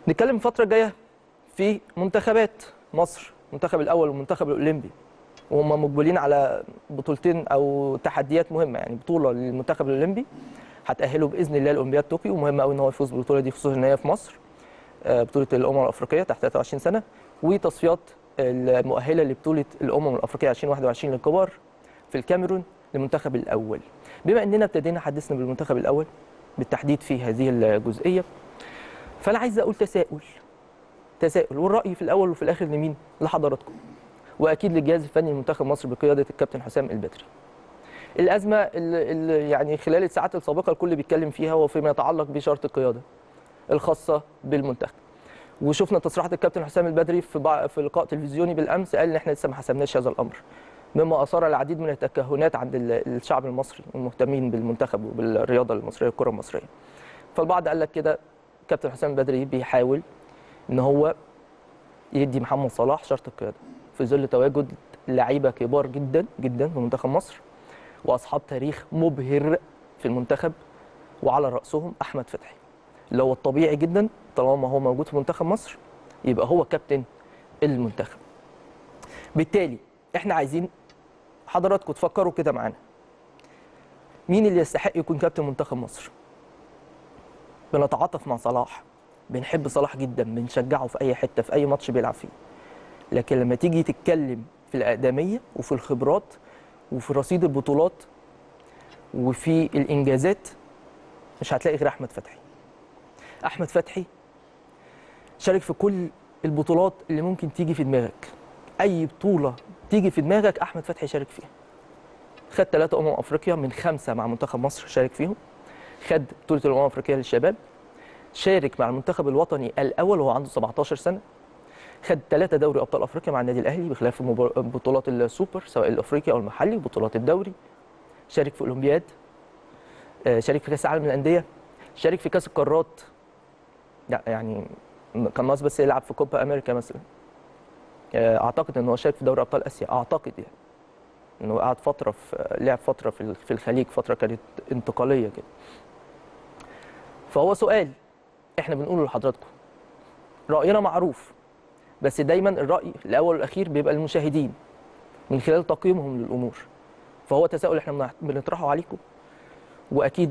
نتكلم الفتره الجايه في منتخبات مصر المنتخب الاول والمنتخب الاولمبي وهم مقبلين على بطولتين او تحديات مهمه يعني بطوله للمنتخب الاولمبي هتاهله باذن الله لاولمبياد طوكيو ومهم قوي ان هو يفوز بالبطوله دي خصوصا ان هي في مصر آه، بطوله الامم الافريقيه تحت 23 سنه وتصفيات المؤهله لبطوله الامم الافريقيه 2021 للكبار في الكاميرون للمنتخب الاول بما اننا ابتدينا حديثنا بالمنتخب الاول بالتحديد في هذه الجزئيه فانا عايز اقول تساؤل تساؤل والراي في الاول وفي الاخر لمين لحضراتكم واكيد للجهاز الفني لمنتخب مصر بقياده الكابتن حسام البدري الازمه اللي اللي يعني خلال الساعات السابقه الكل بيتكلم فيها وفيما يتعلق بشرط القياده الخاصه بالمنتخب وشفنا تصريحات الكابتن حسام البدري في بع- في لقاء تلفزيوني بالامس قال ان احنا لسه ما حسمناش هذا الامر مما اثار العديد من التكهنات عند ال- الشعب المصري المهتمين بالمنتخب وبالرياضه المصريه الكره المصريه فالبعض قال لك كده كابتن حسام البدري بيحاول ان هو يدي محمد صلاح شرط القياده في ظل تواجد لعيبه كبار جدا جدا في منتخب مصر واصحاب تاريخ مبهر في المنتخب وعلى راسهم احمد فتحي اللي هو الطبيعي جدا طالما هو موجود في منتخب مصر يبقى هو كابتن المنتخب بالتالي احنا عايزين حضراتكم تفكروا كده معانا مين اللي يستحق يكون كابتن منتخب مصر بنتعاطف مع صلاح بنحب صلاح جدا بنشجعه في اي حته في اي ماتش بيلعب فيه لكن لما تيجي تتكلم في الاقدميه وفي الخبرات وفي رصيد البطولات وفي الانجازات مش هتلاقي غير احمد فتحي احمد فتحي شارك في كل البطولات اللي ممكن تيجي في دماغك اي بطوله تيجي في دماغك احمد فتحي شارك فيها خد ثلاثة أمم أفريقيا من خمسة مع منتخب مصر شارك فيهم خد بطولة الأمم الأفريقية للشباب شارك مع المنتخب الوطني الأول وهو عنده 17 سنة خد ثلاثة دوري أبطال أفريقيا مع النادي الأهلي بخلاف المبار- بطولات السوبر سواء الأفريقي أو المحلي وبطولات الدوري شارك في أولمبياد آه، شارك في كأس العالم للأندية شارك في كأس القارات لا يعني كان ناقص بس يلعب في كوبا أمريكا مثلا آه، أعتقد إن هو شارك في دوري أبطال آسيا أعتقد يعني انه قعد فتره في لعب فتره في في الخليج فتره كانت انتقاليه كده فهو سؤال احنا بنقوله لحضراتكم راينا معروف بس دايما الراي الاول والاخير بيبقى للمشاهدين من خلال تقييمهم للامور فهو تساؤل احنا بنح- بنطرحه عليكم واكيد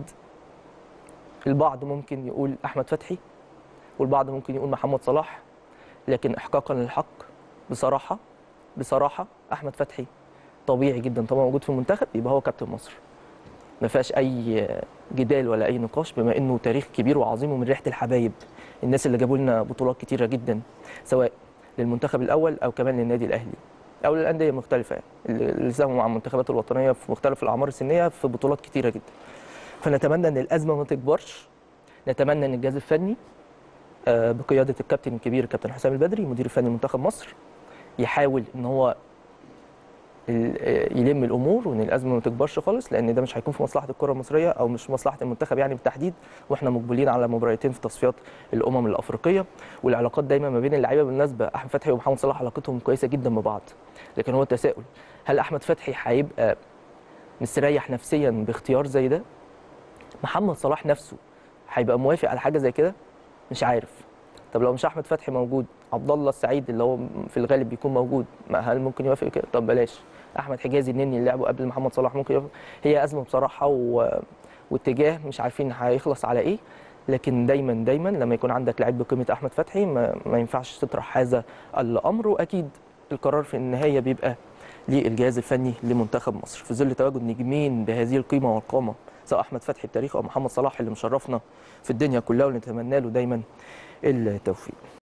البعض ممكن يقول احمد فتحي والبعض ممكن يقول محمد صلاح لكن احقاقا للحق بصراحه بصراحه احمد فتحي طبيعي جدا طالما موجود في المنتخب يبقى هو كابتن مصر ما فيهاش اي جدال ولا اي نقاش بما انه تاريخ كبير وعظيم ومن ريحه الحبايب الناس اللي جابوا لنا بطولات كتيره جدا سواء للمنتخب الاول او كمان للنادي الاهلي او للانديه المختلفه يعني اللي اللي ساهموا مع المنتخبات الوطنيه في مختلف الاعمار السنيه في بطولات كتيره جدا فنتمنى ان الازمه ما تكبرش نتمنى ان الجهاز الفني آه، بقياده الكابتن الكبير الكابتن حسام البدري مدير الفني لمنتخب مصر يحاول ان هو ال- يلم الامور وان الازمه ما تكبرش خالص لان ده مش هيكون في مصلحه الكره المصريه او مش في مصلحه المنتخب يعني بالتحديد واحنا مقبلين على مباراتين في تصفيات الامم الافريقيه والعلاقات دايما ما بين اللعيبه بالمناسبه احمد فتحي ومحمد صلاح علاقتهم كويسه جدا ببعض لكن هو التساؤل هل احمد فتحي هيبقى مستريح نفسيا باختيار زي ده محمد صلاح نفسه هيبقى موافق على حاجه زي كده مش عارف طب لو مش احمد فتحي موجود عبد الله السعيد اللي هو في الغالب بيكون موجود ما هل ممكن يوافق كده طب بلاش احمد حجازي النني اللي لعبه قبل محمد صلاح ممكن يوافق هي ازمه بصراحه و... واتجاه مش عارفين هيخلص على ايه لكن دايما دايما لما يكون عندك لعيب بقيمه احمد فتحي ما, ما ينفعش تطرح هذا الامر واكيد القرار في النهايه بيبقى للجهاز الفني لمنتخب مصر في ظل تواجد نجمين بهذه القيمه والقامه سواء احمد فتحي بتاريخه او محمد صلاح اللي مشرفنا في الدنيا كلها ونتمنى له دايما التوفيق